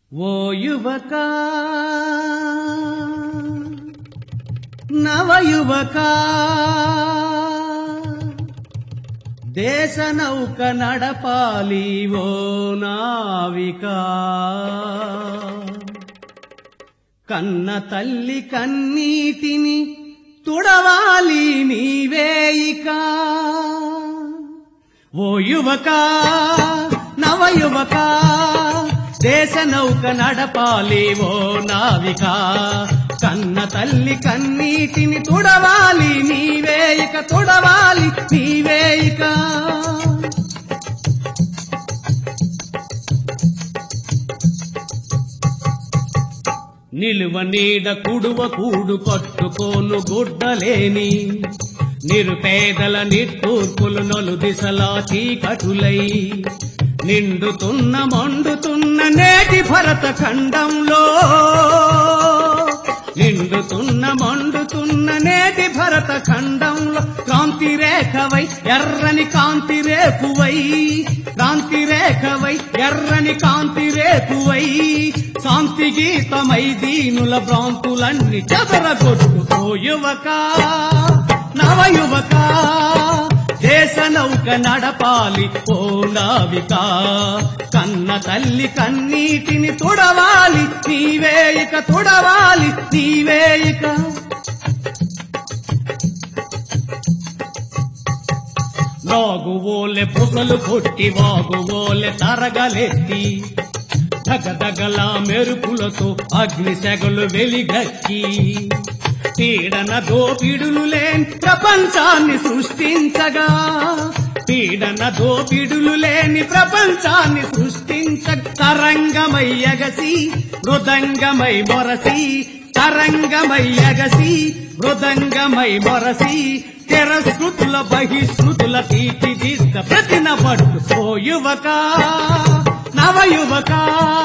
ఓ యువక నవయువక దేశ నౌక నడపాలి ఓ నావిక కన్న తల్లి కన్నీటిని తుడవాలి నీవేయిక ఓ యువక నవయువక దేశ నౌక నడపాలి ఓ నావిక కన్న తల్లి కన్నీటిని తుడవాలి నీవేయిక తుడవాలి నీవేయిక నిలువ నీడ కుడువ కూడు కట్టుకోను గుడ్డలేని నిరుపేదల నిట్టూర్పులు నలు దిశలా చీకటులై నిండుతున్న మండుతున్న నేటి భరత ఖండంలో నిండుతున్న మండుతున్న నేటి భరత ఖండంలో కాంతి రేఖవై ఎర్రని కాంతి రేకువై కాంతి రేఖవై ఎర్రని కాంతి రేకువై శాంతి గీతమై దీనుల భ్రాంతులన్నీ చెదరగొట్టుకో యువక నవయువక దేశ నౌక నడపాలి ఓ నావిక కన్న తల్లి కన్నీటిని తుడవాలి నీవేయిక తుడవాలి నీవేయిక నాగువోలె పొగలు కొట్టి వాగువోలె తరగలెత్తి దగదగల మెరుపులతో అగ్ని సెగలు వెలిగక్కి పీడన దోపిడులు లేని ప్రపంచాన్ని సృష్టించగా పీడన దోపిడులు లేని ప్రపంచాన్ని సృష్టించ తరంగమై ఎగసి మృదంగమై మొరసి తరంగమై ఎగసి మృదంగమై మొరసి తిరస్కృతుల బహిష్కృతుల తీర్చిదిద్ద ప్రతిన పట్టు ఓ యువక నవయువక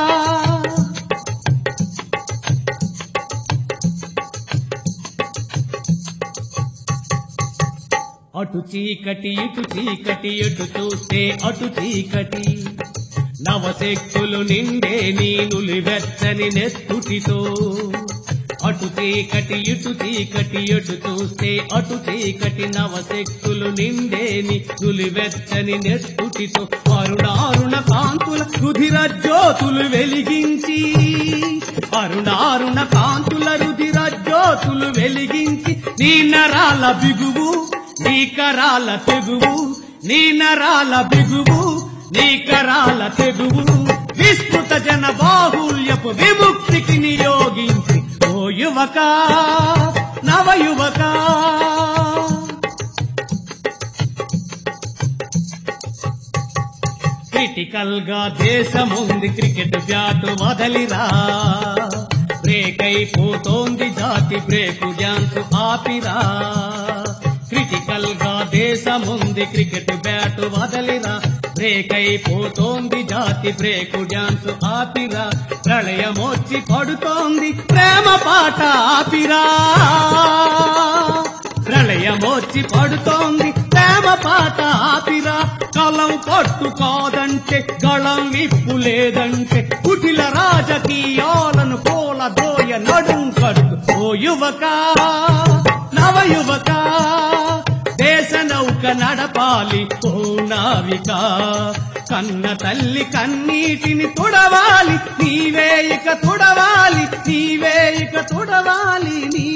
అటు చీకటి ఇటు చీకటి ఎటు చూస్తే అటు చీకటి నవశక్తులు నిండే నీనులు వెచ్చని నెత్తుటితో అటు చీకటి ఇటు చీకటి ఎటు చూస్తే అటు చీకటి నవశక్తులు నిండేని నులివెచ్చని నెత్తుటితో అరుణారుణ కాంతుల రుధిర జ్యోతులు వెలిగించి అరుణారుణ కాంతుల రుధిర జ్యోతులు వెలిగించి నీ నరాల బిగువు నీ కరాల తెగువు నీ నరాల బిగువు నీ కరాల తెగువు విస్తృత జన బాహుల్యపు విముక్తికి నియోగించి ఓ యువక నవయువక క్రిటికల్ గా దేశముంది క్రికెట్ బ్యాట్ వదలిరా బ్రేక్ అయిపోతోంది జాతి బ్రేకు డ్యాన్స్ ఆపిరా క్రిటికల్ గా దేశముంది క్రికెట్ బ్యాట్ వదలిరా బ్రేక్ అయిపోతోంది జాతి బ్రేకు డ్యాన్స్ ఆపిరా ప్రళయమొచ్చి పడుతోంది ప్రేమ పాట ఆపిరా ప్రళయమొచ్చి పడుతోంది ప్రేమ పాట ఆపిరా కలం పట్టు కాదంటే గళం విప్పు లేదంటే కుటిల రాజకీయాలను కోల దోయ నడుం కట్టు ఓ యువక నవయువక దేశ నౌక నడపాలి ఓ నావిక కన్న తల్లి కన్నీటిని తుడవాలి నీవే ఇక తుడవాలి నీవే ఇక తుడవాలి నీ